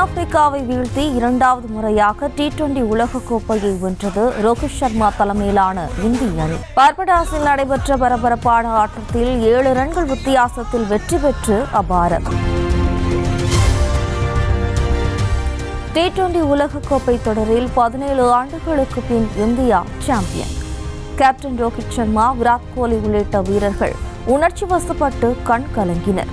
தென்னாப்பிரிக்காவை வீழ்த்தி இரண்டாவது முறையாக டி டுவெண்டி உலகக்கோப்பையை வென்றது ரோஹித் சர்மா தலைமையிலான இந்திய அணி பார்படாஸில் நடைபெற்ற பரபரப்பான ஆட்டத்தில் ஏழு ரன்கள் வித்தியாசத்தில் வெற்றி பெற்று அபாரம் டி டுவெண்டி உலகக்கோப்பை தொடரில் பதினேழு ஆண்டுகளுக்கு பின் India champion captain Rohit Sharma Virat Kohli உள்ளிட்ட வீரர்கள் உணர்ச்சி வசப்பட்டு கண் கலங்கினர்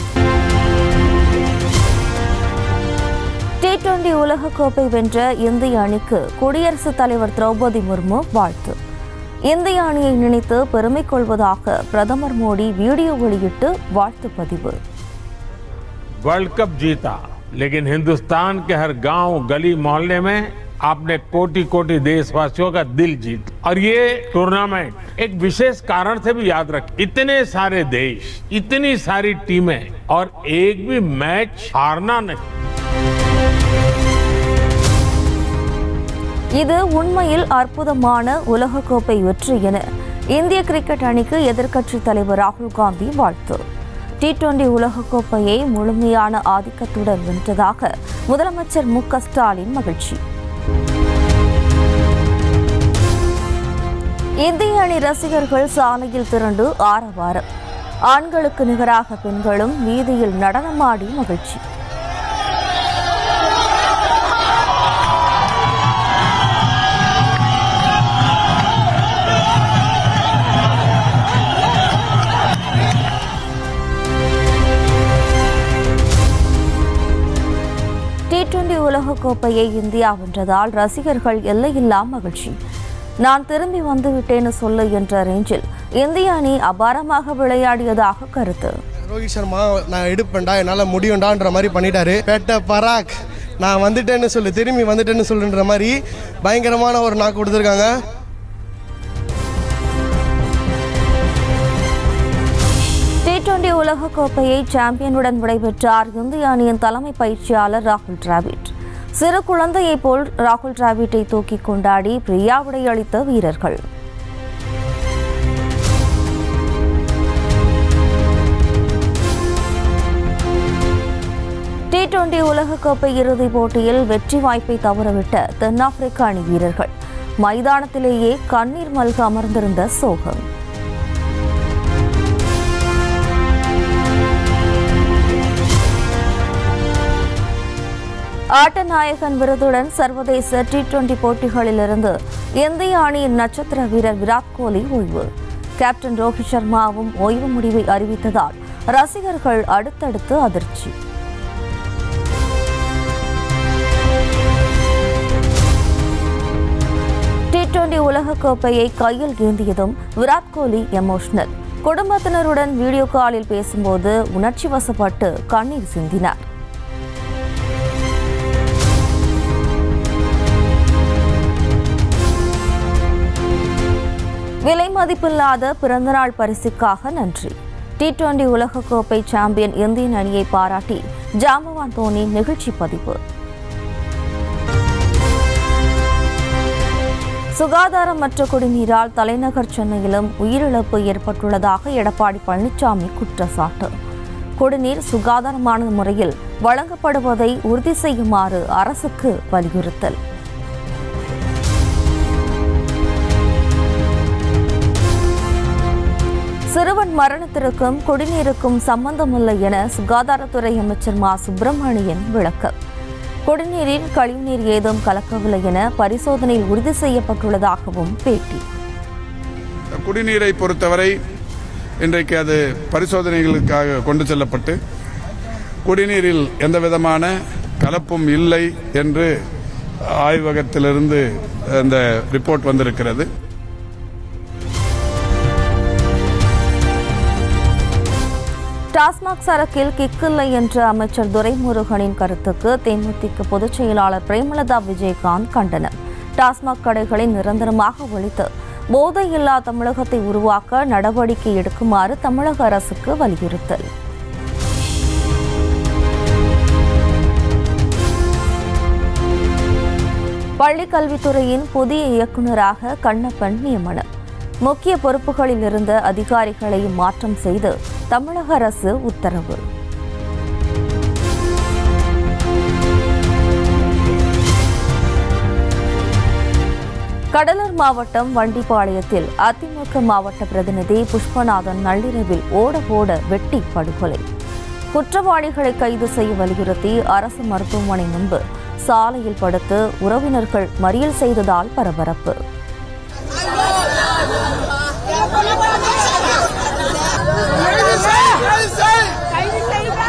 டி டுவெண்டி உலகக்கோப்பை வென்ற இந்திய அணிக்கு குடியரசுத் தலைவர் திரௌபதி முர்மு வாழ்த்து இந்திய அணியை நினைத்து பெருமை கொள்வதாக பிரதமர் மோடி வீடியோ வெளியிட்டு வாழ்த்து பதிவு वर्ल्ड कप जीता लेकिन हिंदुस्तान के हर गांव गली मोहल्ले में आपने कोटि कोटि देशवासियों का दिल जीत और ये टूर्नामेंट एक विशेष कारण से भी याद रख इतने सारे देश इतनी सारी टीमें और एक भी मैच हारना नहीं இது உண்மையில் அற்புதமான உலகக்கோப்பை வெற்றி என இந்திய கிரிக்கெட் அணிக்கு எதிர்க்கட்சித் தலைவர் ராகுல் காந்தி வாழ்த்து டி டுவெண்டி உலகக்கோப்பையை முழுமையான ஆதிக்கத்துடன் வென்றதாக முதலமைச்சர் மு க ஸ்டாலின் மகிழ்ச்சி இந்திய அணி ரசிகர்கள் சாலையில் திரண்டு ஆரவாரம் ஆண்களுக்கு நிகராக பெண்களும் வீதியில் நடனமாடி மகிழ்ச்சி டி டுவெண்டி உலகக்கோப்பையை இந்தியா வென்றதால் ரசிகர்கள் எல்லையில்லா மகிழ்ச்சி நான் திரும்பி வந்துவிட்டேன்னு சொல்லு என்ற ரேஞ்சில் இந்திய அணி அபாரமாக விளையாடியதாக கருத்து ரோஹித் சர்மா நான் எடுப்பேன்டா என்னால் முடியும்டான்ற மாதிரி பண்ணிட்டாரு பேட்ட பராக் நான் வந்துட்டேன்னு சொல்லு திரும்பி வந்துட்டேன்னு சொல்லுன்ற மாதிரி பயங்கரமான ஒரு நாக்கு கொடுத்துருக்காங்க டி டுவெண்டி உலகக்கோப்பையை சாம்பியனுடன் விடைபெற்றார் இந்திய அணியின் தலைமை பயிற்சியாளர் ராகுல் டிராவிட் சிறு குழந்தையைப் போல் ராகுல் டிராவிட்டை தூக்கி கொண்டாடி பிரியா விடையளித்த வீரர்கள் டி டுவெண்டி உலகக்கோப்பை இறுதிப் போட்டியில் வெற்றி வாய்ப்பை தவறவிட்ட தென்னாப்பிரிக்க அணி வீரர்கள் மைதானத்திலேயே கண்ணீர் மல்க அமர்ந்திருந்த சோகம் ஆட்ட நாயகன் விருதுடன் சர்வதேச டி டுவெண்டி போட்டிகளிலிருந்து இந்திய அணியின் நட்சத்திர வீரர் விராட் கோலி ஓய்வு கேப்டன் ரோஹித் சர்மாவும் ஓய்வு முடிவை அறிவித்ததால் ரசிகர்கள் அடுத்தடுத்து அதிர்ச்சி டி டுவெண்டி உலகக்கோப்பையை கையில் ஏந்தியதும் விராட் கோலி எமோஷனல் குடும்பத்தினருடன் வீடியோ காலில் பேசும்போது உணர்ச்சி வசப்பட்டு கண்ணீர் சிந்தினார் விலை மதிப்பில்லாத பிறந்தநாள் பரிசுக்காக நன்றி டி டுவெண்டி உலகக்கோப்பை சாம்பியன் இந்தியன் அணியை பாராட்டி ஜாம்பவான் தோனி நிகழ்ச்சி பதிவு சுகாதாரமற்ற குடிநீரால் தலைநகர் சென்னையிலும் உயிரிழப்பு ஏற்பட்டுள்ளதாக எடப்பாடி பழனிசாமி குற்றச்சாட்டு குடிநீர் சுகாதாரமான முறையில் வழங்கப்படுவதை உறுதி செய்யுமாறு அரசுக்கு வலியுறுத்தல் சிறுவன் மரணத்திற்கும் குடிநீருக்கும் சம்பந்தமில்லை என சுகாதாரத்துறை அமைச்சர் மா சுப்பிரமணியன் விளக்கம் குடிநீரில் கழிவுநீர் ஏதும் கலக்கவில்லை என பரிசோதனையில் உறுதி செய்யப்பட்டுள்ளதாகவும் பேட்டி குடிநீரை பொறுத்தவரை இன்றைக்கு அது பரிசோதனைகளுக்காக கொண்டு செல்லப்பட்டு குடிநீரில் எந்த விதமான கலப்பும் இல்லை என்று ஆய்வகத்திலிருந்து அந்த ரிப்போர்ட் வந்திருக்கிறது டாஸ்மாக் சரக்கில் கிக்கில்லை என்ற அமைச்சர் துரைமுருகனின் கருத்துக்கு தேமுதிக பொதுச் செயலாளர் பிரேமலதா விஜயகாந்த் கண்டனம் டாஸ்மாக் கடைகளை நிரந்தரமாக ஒழித்து போதையில்லா தமிழகத்தை உருவாக்க நடவடிக்கை எடுக்குமாறு தமிழக அரசுக்கு வலியுறுத்தல் பள்ளிக் கல்வித்துறையின் புதிய இயக்குநராக கண்ணப்பன் நியமனம் முக்கிய பொறுப்புகளில் இருந்த அதிகாரிகளை மாற்றம் செய்து தமிழக அரசு உத்தரவு கடலூர் மாவட்டம் வண்டிப்பாளையத்தில் அதிமுக மாவட்ட பிரதிநிதி புஷ்பநாதன் நள்ளிரவில் ஓட ஓட வெட்டி படுகொலை குற்றவாளிகளை கைது செய்ய வலியுறுத்தி அரசு மருத்துவமனை முன்பு சாலையில் படுத்து உறவினர்கள் மறியல் செய்ததால் பரபரப்பு கைது செய்யுங்க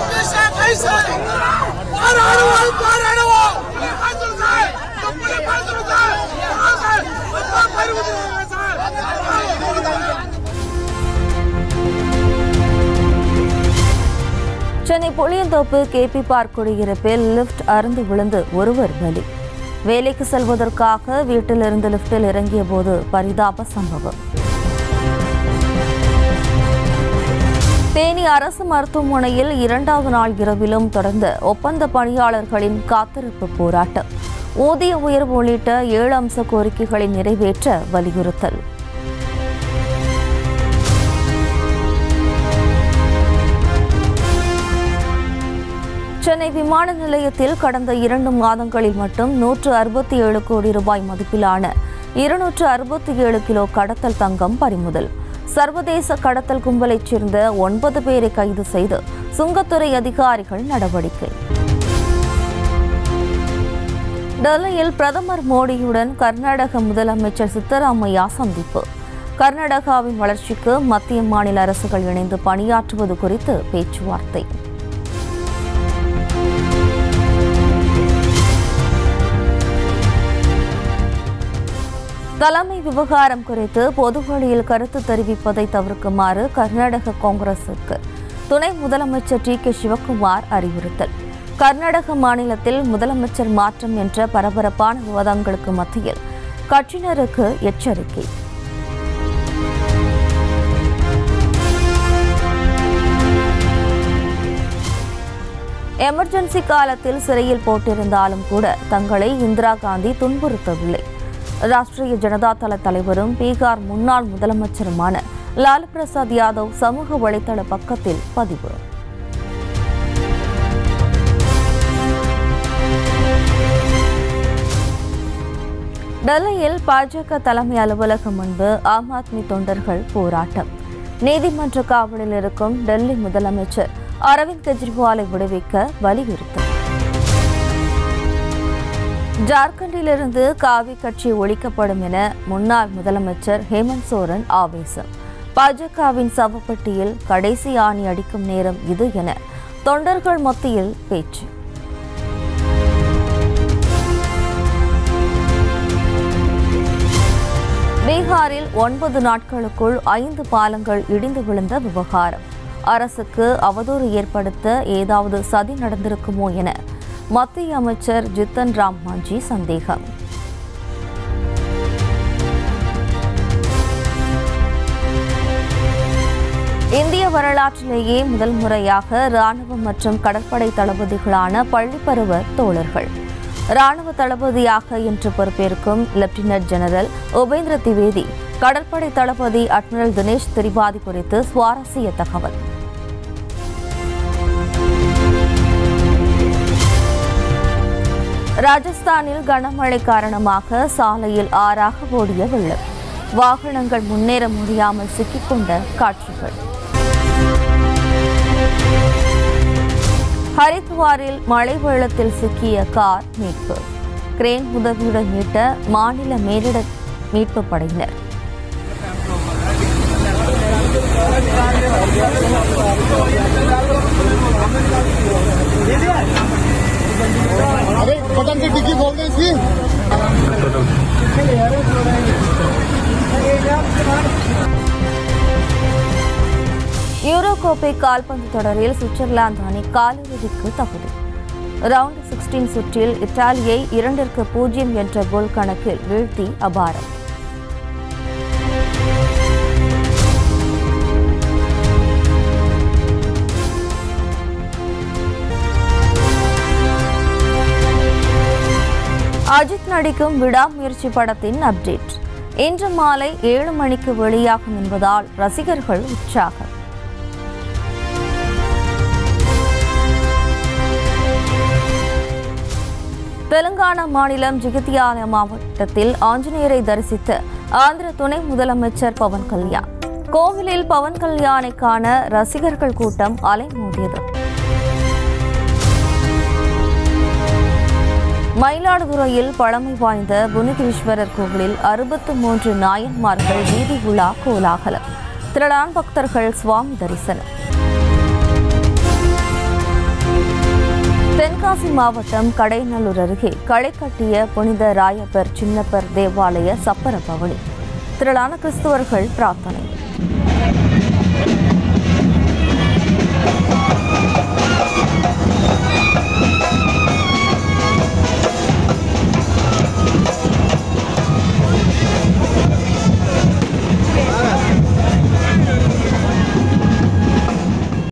போராடுவோம் போராடுவோம் சார் தப்புல பேசுறோம் சார் சார் அப்பா பருவம் sir Chennai Pulianthope KP park குடியிருப்பில் லிஃப்ட் அருந்து விழுந்து ஒருவர் பலி வேலைக்கு செல்வதற்காக வீட்டிலிருந்து லிஃப்டில் இறங்கிய போது பரிதாப சம்பவம் தேனி அரசு மருத்துவமனையில் இரண்டாவது நாள் இரவிலும் தொடர்ந்த ஒப்பந்த பணியாளர்களின் காத்திருப்பு போராட்டம் ஊதிய உயர்வு உள்ளிட்ட ஏழு அம்ச கோரிக்கைகளை நிறைவேற்ற வலியுறுத்தல் சென்னை விமான நிலையத்தில் கடந்த இரண்டு மாதங்களில் மட்டும் நூற்று அறுபத்தி ஏழு கோடி ரூபாய் மதிப்பிலான இருநூற்று அறுபத்தி ஏழு கிலோ கடத்தல் தங்கம் பறிமுதல் சர்வதேச கடத்தல் கும்பலைச் சேர்ந்த ஒன்பது பேரை கைது செய்து சுங்கத்துறை அதிகாரிகள் நடவடிக்கை டெல்லியில் பிரதமர் மோடியுடன் கர்நாடக முதலமைச்சர் சித்தராமையா சந்திப்பு கர்நாடகாவின் வளர்ச்சிக்கு மத்திய மாநில அரசுகள் இணைந்து பணியாற்றுவது குறித்து பேச்சுவார்த்தை தலைமை விவகாரம் குறித்து பொதுவெளியில் கருத்து தெரிவிப்பதை தவிர்க்குமாறு கர்நாடக காங்கிரசுக்கு துணை முதலமைச்சர் டி கே சிவக்குமார் அறிவுறுத்தல் கர்நாடக மாநிலத்தில் முதலமைச்சர் மாற்றம் என்ற பரபரப்பான விவாதங்களுக்கு மத்தியில் கட்சியினருக்கு எச்சரிக்கை எமர்ஜென்சி காலத்தில் சிறையில் போட்டிருந்தாலும் கூட தங்களை இந்திரா காந்தி துன்புறுத்தவில்லை ராஷ்டிரிய ஜனதா தள தலைவரும் பீகார் முன்னாள் முதலமைச்சருமான லாலு பிரசாத் யாதவ் சமூக வலைதள பக்கத்தில் பதிவு டெல்லியில் பாஜக தலைமை அலுவலகம் முன்பு ஆம் ஆத்மி தொண்டர்கள் போராட்டம் நீதிமன்ற காவலில் இருக்கும் டெல்லி முதலமைச்சர் அரவிந்த் கெஜ்ரிவாலை விடுவிக்க வலியுறுத்தல் ஜார்க்கண்டிலிருந்து காவி கட்சி ஒழிக்கப்படும் என முன்னாள் முதலமைச்சர் ஹேமந்த் சோரன் ஆவேசம் பாஜகவின் சவப்பட்டியில் கடைசி ஆணி அடிக்கும் நேரம் இது என தொண்டர்கள் மத்தியில் பேச்சு பீகாரில் ஒன்பது நாட்களுக்குள் ஐந்து பாலங்கள் இடிந்து விழுந்த விவகாரம் அரசுக்கு அவதூறு ஏற்படுத்த ஏதாவது சதி நடந்திருக்குமோ என மத்திய அமைச்சர் ஜித்தன் ராம் மாஞ்சி சந்தேகம் இந்திய வரலாற்றிலேயே முதல் முறையாக ராணுவ மற்றும் கடற்படை தளபதிகளான பள்ளிப்பருவ தோழர்கள் ராணுவ தளபதியாக இன்று பொறுப்பேற்கும் லெப்டினன்ட் ஜெனரல் உபேந்திர திவேதி கடற்படை தளபதி அட்மிரல் தினேஷ் திரிபாதி குறித்து சுவாரஸ்ய தகவல் ராஜஸ்தானில் கனமழை காரணமாக சாலையில் ஆறாக ஓடிய வெள்ளம் வாகனங்கள் முன்னேற முடியாமல் சிக்கிக்கொண்ட காட்சிகள் ஹரித்வாரில் மழை வெள்ளத்தில் சிக்கிய கார் மீட்பு கிரேன் உதவியுடன் மீட்ட மாநில மேலிட மீட்பு படையினர் अरे बटन की डिक्की खोल दे इसकी யூரோ கோப்பை கால்பந்து தொடரில் சுவிட்சர்லாந்து அணி காலிறுதிக்கு தகுதி ரவுண்ட் சிக்ஸ்டீன் சுற்றில் இத்தாலியை இரண்டிற்கு பூஜ்ஜியம் என்ற கோல் கணக்கில் வீழ்த்தி அபாரம் அஜித் நடிக்கும் விடாமுயற்சி படத்தின் அப்டேட் இன்று மாலை ஏழு மணிக்கு வெளியாகும் என்பதால் ரசிகர்கள் உற்சாகம் தெலுங்கானா மாநிலம் ஜிகித்தியால மாவட்டத்தில் ஆஞ்சநேயரை தரிசித்த ஆந்திர துணை முதலமைச்சர் பவன் கல்யாண் கோவிலில் பவன் கல்யாணை காண ரசிகர்கள் கூட்டம் அலைமோதியது மயிலாடுதுறையில் பழமை வாய்ந்த புனிதீஸ்வரர் கோவிலில் அறுபத்து மூன்று நாயன்மார்கள் வீதி உலா கோலாகலம் திரளான பக்தர்கள் சுவாமி தரிசனம் தென்காசி மாவட்டம் கடைநல்லூர் அருகே களை கட்டிய புனித ராயப்பர் சின்னப்பர் தேவாலய சப்பர பவனி திரளான கிறிஸ்துவர்கள் பிரார்த்தனை